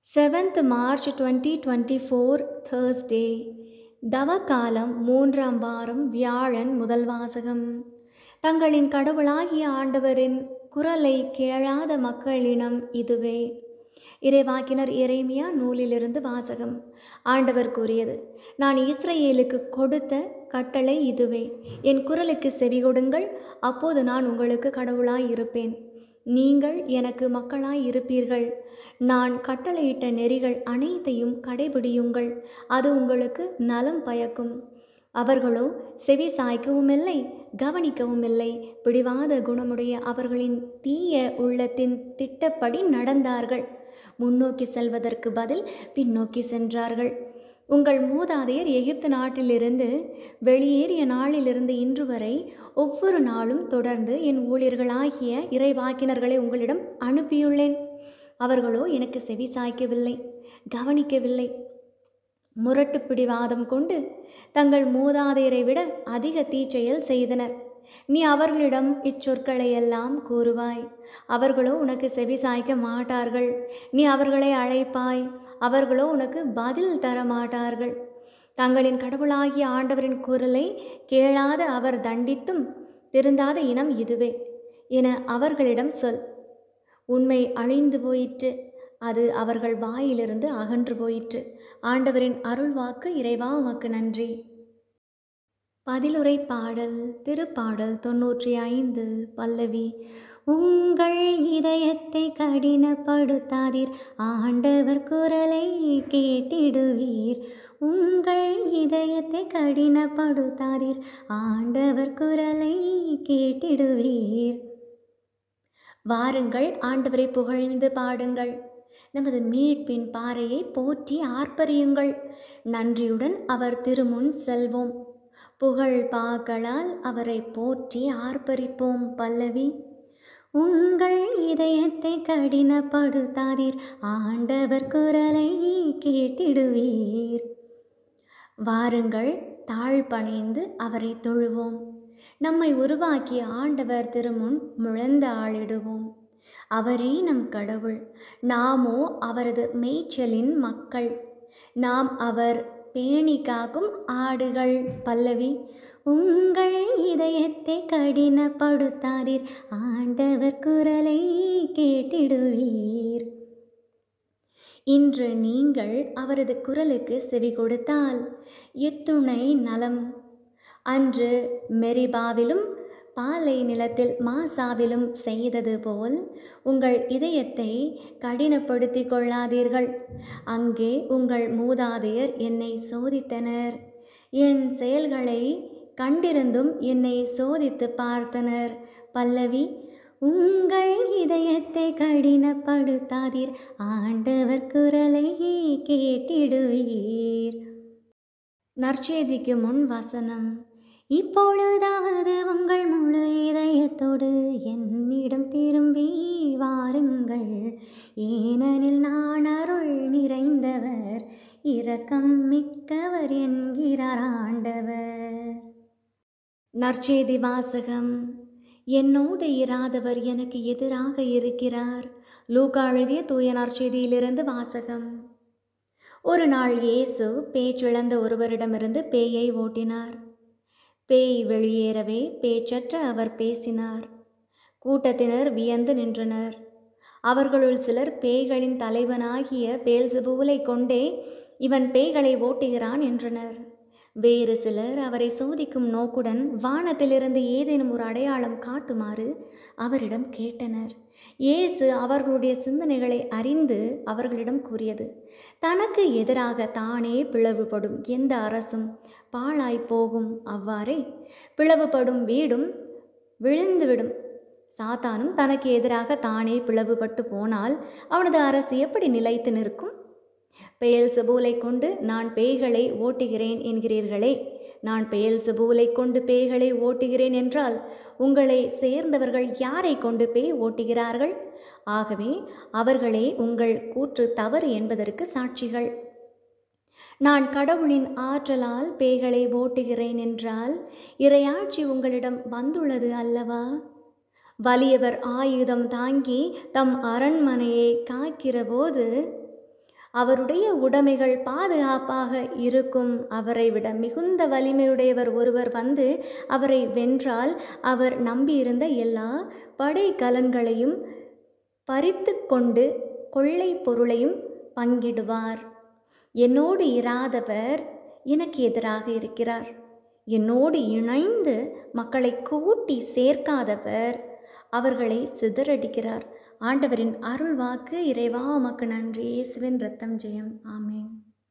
seventh March twenty twenty four Thursday தவக்காலம் மூன்றாம் வாரம் வியாழன் முதல் வாசகம் தங்களின் கடவுளாகிய ஆண்டவரின் குரலை கேளாத மக்களினம் இதுவே இறைவாக்கினர் எரேமியா நூலிலிருந்து வாசகம் ஆண்டவர் கூறியது நான் இஸ்ரேலுக்கு கொடுத்த கட்டளை இதுவே என் குரலுக்கு செவி கொடுங்கள் அப்போது நான் உங்களுக்கு கடவுளாய் இருப்பேன் நீங்கள் எனக்கு மக்களாய் இருப்பீர்கள் நான் கட்டளையிட்ட நெறிகள் அனைத்தையும் கடைபிடியுங்கள் அது உங்களுக்கு நலம் பயக்கும் அவர்களோ செவி சாய்க்கவும் இல்லை கவனிக்கவும் இல்லை பிடிவாத குணமுடைய அவர்களின் தீய உள்ளத்தின் திட்டப்படி நடந்தார்கள் முன்னோக்கி செல்வதற்கு பதில் பின்னோக்கி சென்றார்கள் உங்கள் மூதாதையர் எகிப்து நாட்டிலிருந்து வெளியேறிய நாளிலிருந்து இன்று வரை ஒவ்வொரு நாளும் தொடர்ந்து என் ஊழியர்களாகிய இறைவாக்கினர்களை உங்களிடம் அனுப்பியுள்ளேன் அவர்களோ எனக்கு செவி சாய்க்கவில்லை கவனிக்கவில்லை முரட்டு பிடிவாதம் கொண்டு தங்கள் மூதாதையரை விட அதிக தீச்செயல் செய்தனர் நீ அவர்களிடம் இச்சொற்களை எல்லாம் கூறுவாய் அவர்களோ உனக்கு செவி சாய்க்க மாட்டார்கள் நீ அவர்களை அழைப்பாய் அவர்களோ உனக்கு பதில் தர மாட்டார்கள் தங்களின் கடவுளாகிய ஆண்டவரின் குரலை கேளாத அவர் தண்டித்தும் திருந்தாத இனம் இதுவே என அவர்களிடம் சொல் உண்மை அழிந்து போயிற்று அது அவர்கள் வாயிலிருந்து அகன்று போயிற்று ஆண்டவரின் அருள்வாக்கு இறைவா உமக்கு நன்றி பதிலுரை பாடல் திருப்பாடல் தொன்னூற்றி ஐந்து பல்லவி உங்கள் இதயத்தை கடினப்படுத்தாதீர் ஆண்டவர் குரலை கேட்டிடுவீர் உங்கள் இதயத்தை கடினப்படுத்தாதீர் ஆண்டவர் குரலை கேட்டிடுவீர் வாருங்கள் ஆண்டவரை புகழ்ந்து பாடுங்கள் நமது மீட்பின் பாறையை போற்றி ஆர்ப்பரியுங்கள் நன்றியுடன் அவர் திருமுன் செல்வோம் புகழ் பாக்களால் அவரை போற்றி ஆர்ப்பரிப்போம் பல்லவி உங்கள் இதயத்தை கடினப்படுத்தாதீர் ஆண்டவர் குரலை கேட்டிடுவீர் வாருங்கள் தாழ்பணிந்து அவரை தொழுவோம் நம்மை உருவாக்கிய ஆண்டவர் திருமுன் முழந்த ஆளிடுவோம் அவரே நம் கடவுள் நாமோ அவரது மேய்ச்சலின் மக்கள் நாம் அவர் பேணி காக்கும் ஆடுகள் பல்லவி உங்கள் இதயத்தை கடினப்படுத்தாதீர் ஆண்டவர் குரலை கேட்டிடுவீர் இன்று நீங்கள் அவரது குரலுக்கு செவி கொடுத்தால் எத்துணை நலம் அன்று மெரிபாவிலும் பாலை நிலத்தில் மாசாவிலும் செய்தது போல் உங்கள் இதயத்தை கடினப்படுத்தி கொள்ளாதீர்கள் அங்கே உங்கள் மூதாதையர் என்னை சோதித்தனர் என் செயல்களை கண்டிருந்தும் என்னை சோதித்து பார்த்தனர் பல்லவி உங்கள் இதயத்தை கடினப்படுத்தாதீர் ஆண்டவர் குரலை கேட்டிடுவீர் நற்செய்திக்கு முன் வசனம் இப்பொழுதாவது உங்கள் முழு இதயத்தோடு என்னிடம் திரும்பி வாருங்கள் ஏனெனில் நான் அருள் நிறைந்தவர் இரக்கம் மிக்கவர் என்கிறார் ஆண்டவர் நற்செய்தி வாசகம் என்னோடு இராதவர் எனக்கு எதிராக இருக்கிறார் லூகா எழுதிய தூய நற்செய்தியிலிருந்து வாசகம் ஒரு நாள் இயேசு பேச்சிழந்த ஒருவரிடமிருந்து பேயை ஓட்டினார் பேய் வெளியேறவே பேச்சற்ற அவர் பேசினார் கூட்டத்தினர் வியந்து நின்றனர் அவர்களுள் சிலர் பேய்களின் தலைவனாகிய பேல்சபூலை கொண்டே இவன் பேய்களை ஓட்டுகிறான் என்றனர் வேறு சிலர் அவரை சோதிக்கும் நோக்குடன் வானத்திலிருந்து ஏதேனும் ஒரு அடையாளம் காட்டுமாறு அவரிடம் கேட்டனர் இயேசு அவர்களுடைய சிந்தனைகளை அறிந்து அவர்களிடம் கூறியது தனக்கு எதிராக தானே பிளவுபடும் எந்த அரசும் பாழாய் போகும் அவ்வாறே பிளவுபடும் வீடும் விழுந்துவிடும் சாத்தானும் தனக்கு எதிராக தானே பிளவுபட்டு போனால் அவனது அரசு எப்படி நிலைத்து நிற்கும் பெயல் சபூலை கொண்டு நான் பேய்களை ஓட்டுகிறேன் என்கிறீர்களே நான் பெயல் சபூலை கொண்டு பேய்களை ஓட்டுகிறேன் என்றால் உங்களை சேர்ந்தவர்கள் யாரை கொண்டு பேய் ஓட்டுகிறார்கள் ஆகவே அவர்களே உங்கள் கூற்று தவறு என்பதற்கு சாட்சிகள் நான் கடவுளின் ஆற்றலால் பேய்களை ஓட்டுகிறேன் என்றால் இறையாட்சி உங்களிடம் வந்துள்ளது அல்லவா வலியவர் ஆயுதம் தாங்கி தம் அரண்மனையை காக்கிறபோது அவருடைய உடைமைகள் பாதுகாப்பாக இருக்கும் அவரை விட மிகுந்த வலிமையுடையவர் ஒருவர் வந்து அவரை வென்றால் அவர் நம்பியிருந்த எல்லா படை கலன்களையும் பறித்து கொண்டு கொள்ளை பொருளையும் பங்கிடுவார் என்னோடு இராதவர் எனக்கு எதிராக இருக்கிறார் என்னோடு இணைந்து மக்களை கூட்டி சேர்க்காதவர் அவர்களை சிதறடிக்கிறார் ஆண்டவரின் அருள் வாக்கு இறைவா உமக்கு நன்றி இயேசுவின் ரத்தம் ஜெயம் ஆமேன்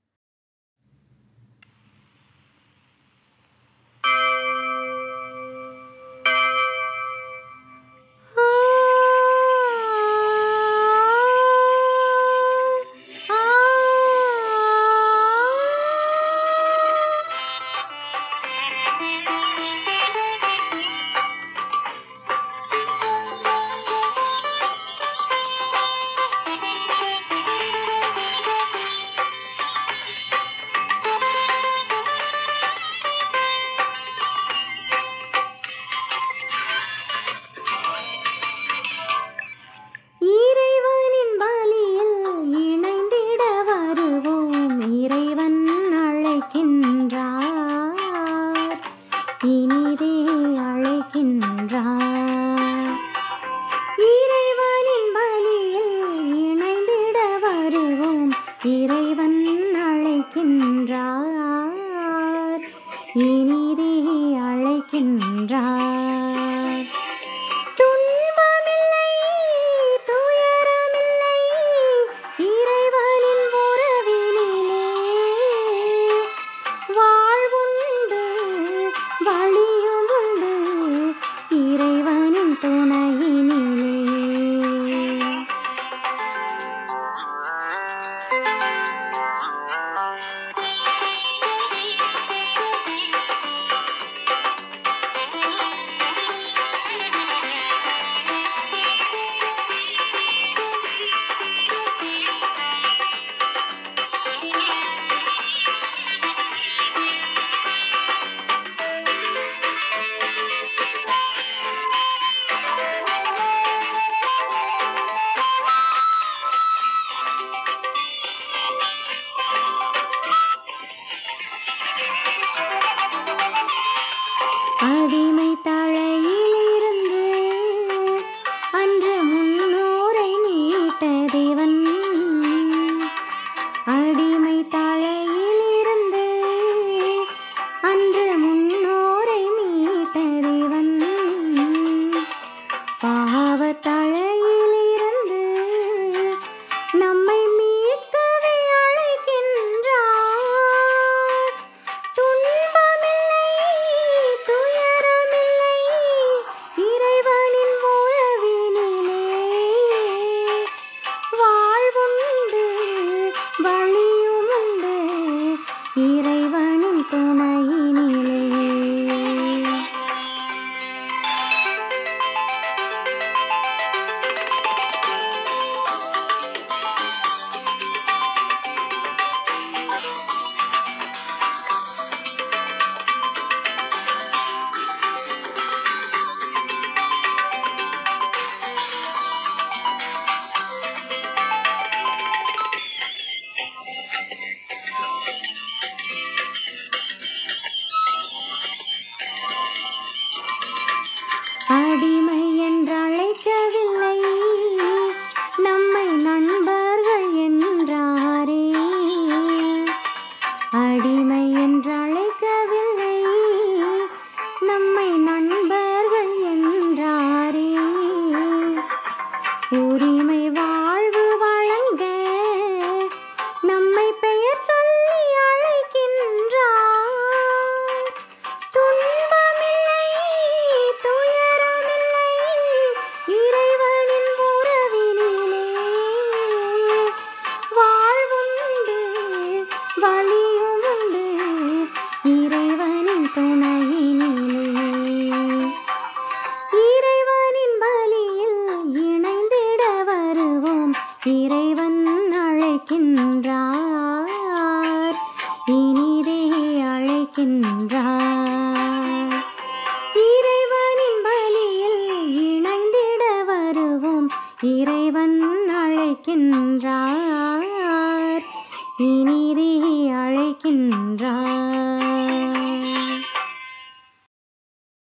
இறைவனின் பலியில் இணைந்திட வருவோம் இறைவன் அழைக்கின்றார் இனிதே அழைக்கின்றார் இறைவனின் பலியில் இணைந்திட வருவோம் இறைவன் அழைக்கின்றார் இனிதே அழைக்கின்றார் துன்பமில்லை துயரமில்லை இறைவனின் உறவினிலே வாழ்வுண்டு வழியும் உண்டு இறைவனின் துணையினிலே அடிமை தலையிலிருந்து அன்று முன்னோரை மீட்ட தேவன் அடிமை தலையிலிருந்து அன்று முன்னோரை மீட்ட தேவன் பாவத் தலையிலிருந்து நம்மை மீட்கவே அழைக்கின்றார் துன்பமில்லை துயரமில்லை இறைவனின் உறவினிலே வாழ்வுண்டு வழியும் உண்டு இறைவனின் துணையினிலே அடிமை என்றழைக்கவில்லை நம்மை நண்பர்கள் என்றாரே அடிமை என்றழைக்கவில்லை நம்மை நண்பர்கள் என்றாரே உரிமை வாழ்வு வழங்க நம்மை பெயர் சொல்லி அழைக்கின்றார் துன்பமில்லை துயரமில்லை இறைவனின் உறவினிலே வாழ்வுண்டு வழியும் உண்டு இறைவனின் துணையினிலே இறைவனின் பலியில் இணைந்திட வருவோம் இறைவன் அழைக்கின்றார் இனிதே அழைக்கின்றார் இறைவனின் பலியில் இணைந்திட வருவோம் இறைவன் அழைக்கின்றார் இனிதே அழைக்கின்றார்